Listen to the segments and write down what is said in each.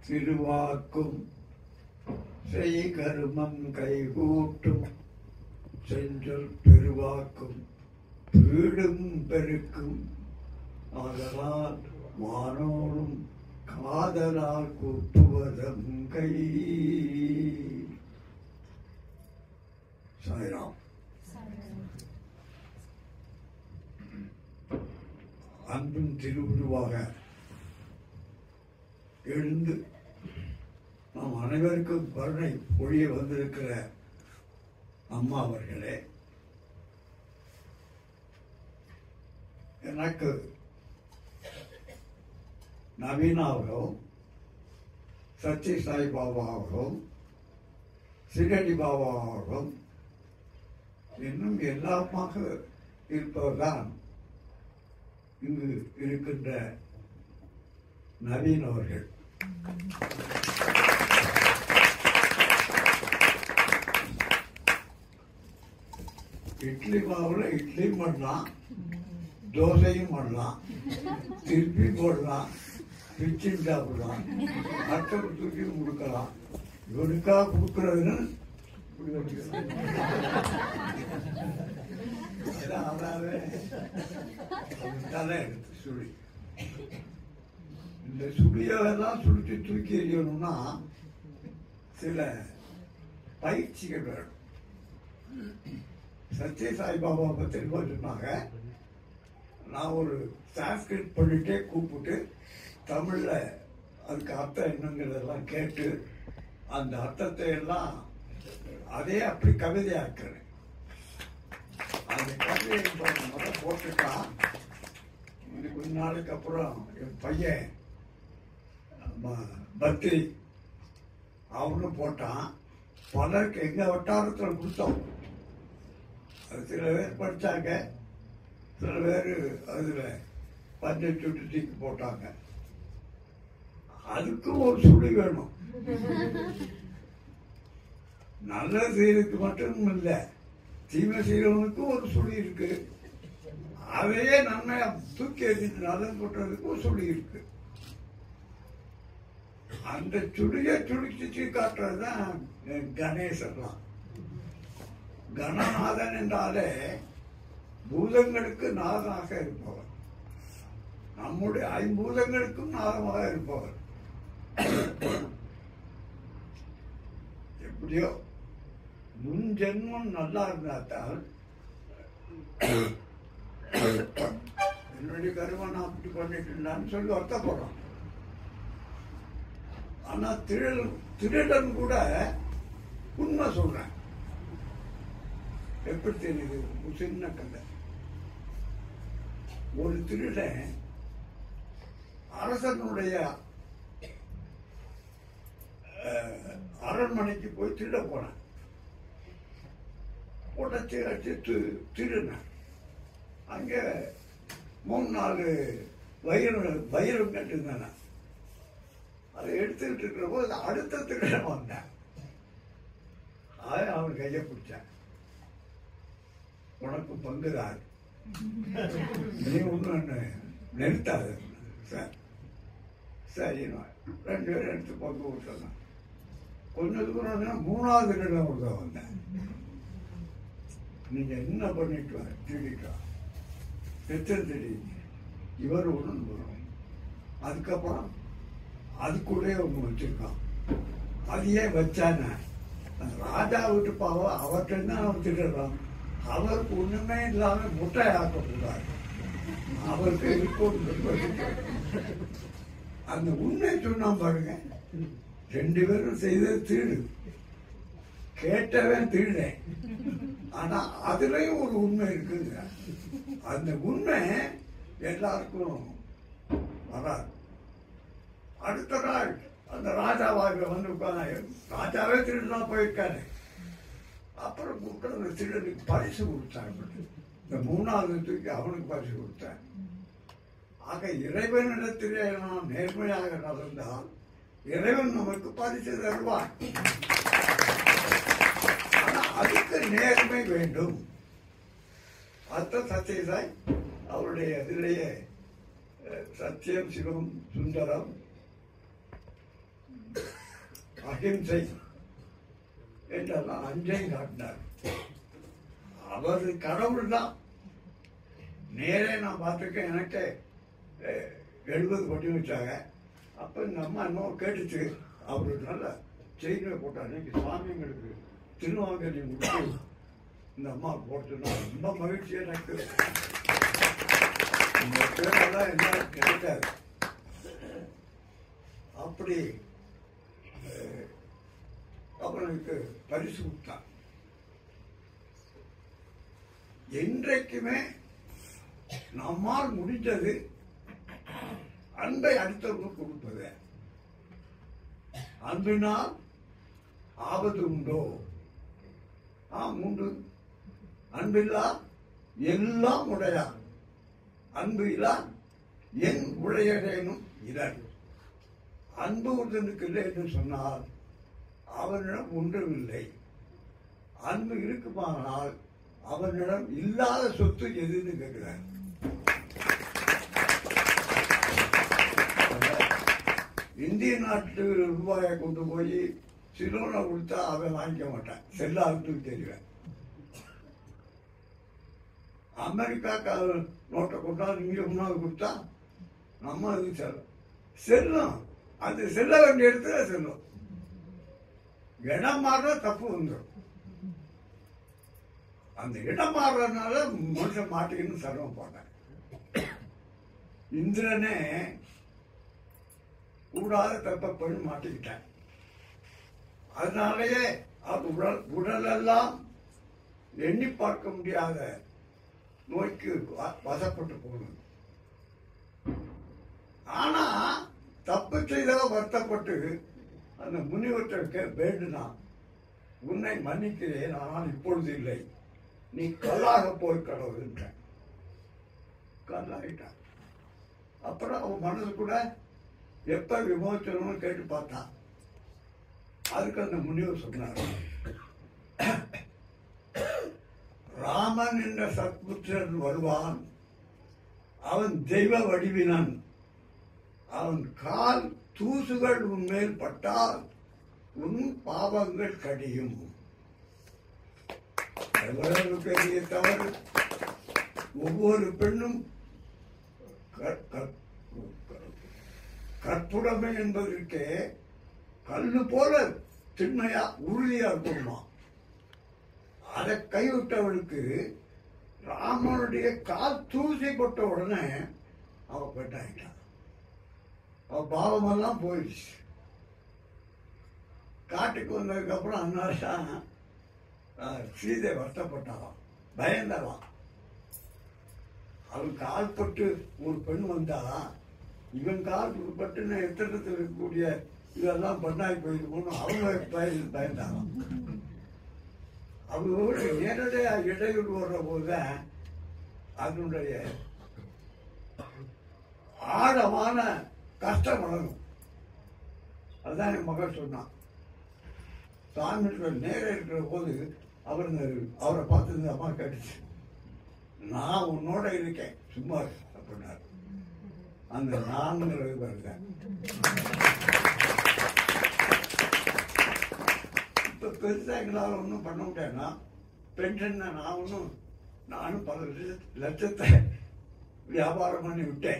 திருவாக்கும் செய் கருமம் கைகூட்டும் செஞ்சொல் பெருவாக்கும் வீடும் பெருக்கும் ஆதலால் வானோடும் காதலால் கூட்டுவதம் கை சாய்ராம் அன்பின் திருவுருவாக எழுந்து நாம் அனைவருக்கும் கருணை பொழிய வந்திருக்கிற அம்மா அவர்களே எனக்கு நவீனாகவும் சத்ய சாய் பாபாவாகவும் சிரடி பாபாவாகவும் இன்னும் எல்லாமாக இருப்பவர்தான் இங்கு இருக்கின்ற நவீன் அவர்கள் இட்லி மாவுல இட்லியும் பண்ணலாம் தோசையும் பண்ணலாம் திருப்பி போடலாம் பிச்சும் சாப்பிடலாம் அட்டை தூக்கி கொடுக்கலாம் இவனுக்கா கொடுக்கறதுன்னு இப்படி வச்சுக்கலாம். அதான் அதாவே அதுதானே எடுத்து சுழி இந்த சுழியெல்லாம் சுழிச்சு தூக்கி எறியணும்னா சில பயிற்சிகள் வேணும் சத்ய சாய்பாபா பத்தி என்ன சொன்னாங்க நான் ஒரு சான்ஸ்கிரிட் பண்ணிட்டே கூப்பிட்டு தமிழ்ல அதுக்கு அர்த்தம் என்னங்கிறதெல்லாம் கேட்டு அந்த அர்த்தத்தை எல்லாம் அதே அப்படி கவிதையாக்குறேன் அந்த கவிதையை இப்ப முதல்ல போட்டுட்டான் இது கொஞ்ச நாளுக்கு அப்புறம் என் பையன் ம- பத்ரி அவனும் போட்டான் பலருக்கு எங்க வட்டாரத்தில் கொடுத்தோம் அது சில பேர் படிச்சாங்க சில பேர் அதுல பஞ்சை சுட்டு தூக்கி போட்டாங்க அதுக்கும் ஒரு சுழி வேணும் நல்ல செய்யறதுக்கு மட்டும் இல்லை தீமை செய்யறவனுக்கும் ஒரு சுழி இருக்கு அதையே நன்மை தூக்கி எறிஞ்சிட்டு நல்லது போட்டுறதுக்கு ஒரு சுழி இருக்கு அந்த சுழியை சுழிச்சு காட்டுறதுதான் கணேசன்லாம் கணநாதன் என்றாலே பூதங்களுக்கு நாதனாக இருப்பவர் நம்முடைய ஐம்பூதங்களுக்கும் நாதமாக இருப்பவர் எப்படியோ முன் ஜென்மம் நல்லா இருந்தால் என்னுடைய கருமம் நான் அப்படி பண்ணிட்டு இருந்தான்னு சொல்லி வருத்தப்படுறோம் ஆனா திருடன் திருடன் கூட உண்மை சொல்றேன் எப்படி தெரியுது ஒரு சின்ன கதை ஒரு திருடன் அரசனுடைய அஹ், அரண்மனைக்கு போய் திருட போனான் உடச்சி அடிச்சு தி- திருடினேன் அங்க மூணு நாலு வயிறு வயிறு கட்டுருந்தேன் அதை எடுத்துக்கிட்டு இருக்கிற போது அடுத்த திருடன் வந்தேன் அதை அவன் கையை பிடிச்சேன் உனக்கு பங்குதார் நீ ஒன்று நிறுத்தாது சார் சரி நான் ரெண்டு பேரும் எடுத்து பங்கு விட்டுறேன் கொஞ்ச தூரம் வந்தா மூணாவது இடம் கொடுக்க வந்தேன் நீங்க என்ன பண்ணிட்டு வர திருடிட்டா எத்தனை திருடி இவர் ஒன்று வரும் அதுக்கப்புறம் அது கூட ஒன்று வச்சிருக்கான் அது ஏன் வச்சானே அந்த ராஜா வீட்டு பாவம் அவர்கிட்ட தான் அவன் திருடுறான் அவருக்கு ஒண்ணுமே இல்லாம முட்டை ஆக்கக்கூடாது அவருக்கு இருக்கும் அந்த உண்மை சொன்னான் பாருங்க ரெண்டு பேரும் செய்தது திருடு கேட்டவன் திருடேன் ஆனா அதுலயும் ஒரு உண்மை இருக்குங்க அந்த உண்மை எல்லாருக்கும் வராது அடுத்த நாள் அந்த ராஜாவாக வந்து உட்கார்ந்து ராஜாவே திருடுலாம் போயிருக்காரு அப்புறம் கூப்பிட்டு அந்த திருடனுக்கு பரிசு கொடுத்தாங்க இந்த மூணாவது தூக்கி அவனுக்கு பரிசு கொடுத்தேன் ஆக இறைவனிடத்திலே நாம் நேர்மையாக நடந்தால் இறைவன் நமக்கு பரிசு தருவான் ஆனா அதுக்கு நேர்மை வேண்டும் அத்த சத்யசாய் அவருடைய இதிலேயே அஹ், சத்தியம் சிவம் சுந்தரம் அகிம்சை என்றெல்லாம் அஞ்சையும் காட்டினார் அவர் கடவுள் தான் நேரே நான் பார்த்துருக்கேன் எனக்கு அஹ், எழுபது கொட்டி வச்சாங்க அப்போ இந்த அம்மா இன்னும் கேட்டுச்சு அவர் நல்ல செய்தியை போட்டார் இன்னைக்கு சுவாமிங்களுக்கு திருவாங்கலி முடிச்சு இந்த அம்மா போட்டுனா ரொம்ப மகிழ்ச்சி எனக்கு இந்த பேரெல்லாம் எல்லாம் கிடைக்காது அப்படி அஹ், அவனுக்கு பரிசு கொடுத்தான் என்றைக்குமே நம்மால் முடிந்தது அன்பை அடுத்தவங்க கொடுப்பது அன்பினால் ஆபத்து உண்டோ ஆம் உண்டு அன்பில்லா எல்லாம் உடையார் அன்பு இல்லா என் உடையடேனும் இதன் அன்பு ஒருத்தனுக்கு இல்லை என்று சொன்னால் அவனிடம் ஒன்றும் இல்லை அன்பு இருக்குமானால் அவனிடம் இல்லாத சொத்து எதுன்னு கேட்கிறார் இந்திய நாட்டு ரூபாயை கொண்டு போய் சிலோனை கொடுத்தா அவன் வாங்கிக்க மாட்டான் செல்லாதுக்கு தெரியும் அமெரிக்கா நோட்டை கொண்டாந்து இங்கே முன்னாடி கொடுத்தா நம்ம அது செல்லும் செல்லும் அது செல்ல வேண்டிய இடத்துல செல்லும் இடம் மாற தப்பு வந்துடும் அந்த இடம் மாறுறதுனால மனுஷன் மாட்டிக்கணும் சிரமம் போட்டேன் இந்திரனே கூடாத தப்ப பண்ணி மாட்டிக்கிட்டேன் அதனாலேயே அது உடல் உடலெல்லாம் எண்ணி பார்க்க முடியாத நோய்க்கு வ- வசப்பட்டு போகணும் ஆனா தப்பு செய்தவ வருத்தப்பட்டு அந்த முனிவர்கிட்ட வேண்டுனா உன்னை மன்னிக்கிறேன் ஆனால் இப்பொழுது இல்லை நீ கல்லாக போய் கடவுள்ன்ற கல்லாயிட்டான் அப்புறம் அவன் மனசு கூட எப்ப விமோச்சனம்னு கேட்டு பார்த்தான் அதுக்கு அந்த முனிவர் சொன்னார் ராமன் என்ற சத்புத்திரன் வருவான் அவன் தெய்வ வடிவினன் அவன் கால் தூசுகள் உன்மேல் பட்டால் உன் பாவங்கள் கடியும் எவ்வளவு பெரிய தவறு ஒவ்வொரு பெண்ணும் க- க- கற்புடைமை என்பதற்கு கல்லு போல திண்மையா உறுதியா இருக்கணுமா அதை கைவிட்டவளுக்கு ராமனுடைய கால் தூசி போட்ட உடனே அவ பெட்டாயிட்டான் அவ பாவமெல்லாம் போயிடுச்சு காட்டுக்கு வந்ததுக்கு அப்புறம் அதனால தான் ஆஹ், சீதை வருத்தப்பட்டாளாம் பயந்தாளாம் அவன் கால் பட்டு ஒரு பெண் வந்தா இவன் கால் பட்டுன்னு எத்திரத்தில் இருக்கக்கூடிய இதெல்லாம் பண்ணாய் போயிருக்கோன்னு அவங்க பய பயந்தாளாம் அவங்களோட நேரடியா இடையூறு வர்ற போதுதான் அதனுடைய ஆழமான கஷ்டம் வளரும் அதுதான் என் மகள் சொன்னான் சாமி நேரம் இருக்கிற போது அவர் இந்த அவரை பார்த்து இந்த அம்மா கேட்டுச்சு நான் உன்னோட இருக்கேன் சும்மா இரு அப்படின்னாரு அந்த நான்கிறது வருதேன் இப்போ பெருசாக எங்களால் ஒன்றும் பண்ண முடியாதுன்னா பென்ஷன் நான் ஒன்றும் நானும் பல லட்ச- லட்சத்தை வியாபாரம் பண்ணி விட்டேன்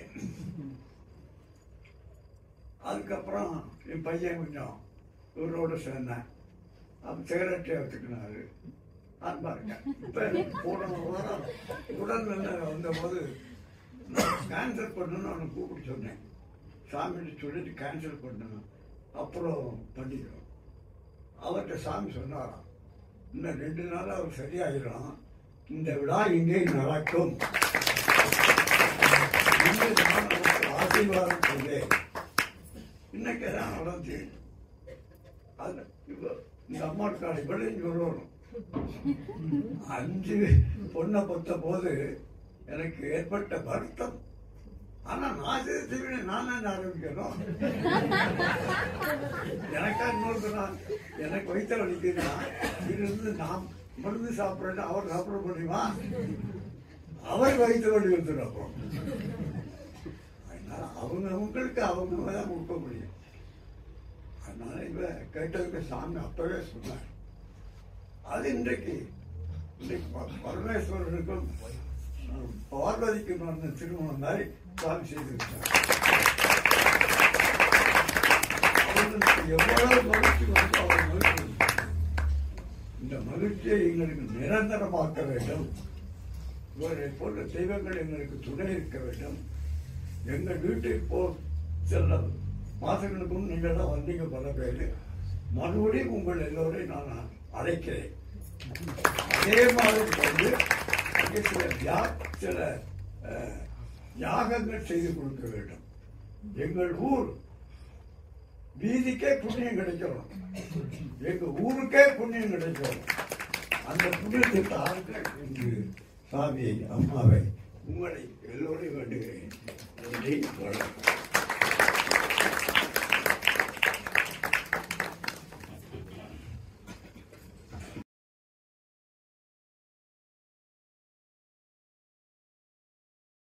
அதுக்கப்புறம் என் பையன் கொஞ்சம் இவரோட சேர்ந்தேன் அவன் சிகரெட்டை வச்சுக்கினாரு நான் பாருங்க இப்போ எனக்கு போன வாரம் உடல்நிலை வந்தபோது நான் கேன்சல் பண்ணணும்னு அவனை கூப்பிட்டு சொன்னேன் சாமிகிட்ட சொல்லிட்டு கேன்சல் பண்ணணும் அப்புறம் பண்ணிக்கிறோம் அவர்கிட்ட சாமி சொன்னாராம் இன்னும் ரெண்டு நாள் அவர் சரியாயிடும் இந்த விழா இங்கே நடக்கும் இன்று நான் அவருக்கு ஆசீர்வாதம் செய்தேன் இன்னைக்கு தான் நடந்து அது இப்போ இந்த அம்மாவுக்கான இவளையும் சொல்லணும் அஞ்சு பொண்ணை பொத்த போது எனக்கு ஏற்பட்ட வருத்தம் ஆனா நான் செய்த செய்வேன் நான் தான் ஆரம்பிக்கணும் எனக்கா இன்னொரு நான் எனக்கு வயிற்று வலிக்குதுன்னா இருந்து நாம் மருந்து சாப்பிட்றேன்னு அவர் சாப்பிட முடியுமா அவர் வயிற்று வலி வந்துடும் அப்புறம் அதனால அவங்க அவங்களுக்கு அவங்க தான் கொடுக்க முடியும் நான் இவ கேட்டதுக்கு சாமி அப்பவே சொன்னார் அது இன்றைக்கு இன்றைக்கு ப- பரமேஸ்வரனுக்கும் அஹ், பார்வதிக்கும் நடந்த திருமணம் மாதிரி சாமி செய்திருக்கார் அவர்களுக்கு எவ்வளவு மகிழ்ச்சி வந்தோ அவ்வளவு மகிழ்ச்சி இருந்தது. இந்த மகிழ்ச்சியை எங்களுக்கு நிரந்தரமாக்க வேண்டும் இவரை போன்ற தெய்வங்கள் எங்களுக்கு துணை இருக்க வேண்டும் எங்கள் வீட்டுக்கு போ சில மாதங்களுக்கு முன் நீங்கள் தான் வந்தீங்க பல பேர் மறுபடியும் உங்கள் எல்லோரையும் நான் அழைக்கிறேன் அதே மாதிரி வந்து அங்கே சில யா சில அஹ், யாகங்கள் செய்து கொடுக்க வேண்டும் எங்கள் ஊர் வீதிக்கே புண்ணியம் கிடைக்கணும் எங்க ஊருக்கே புண்ணியம் கிடைக்கணும் அந்த புண்ணியத்தை தாங்க இங்கு சாமியை அம்மாவை உங்களை எல்லோரையும் வேண்டுகிறேன் நன்றி வணக்கம்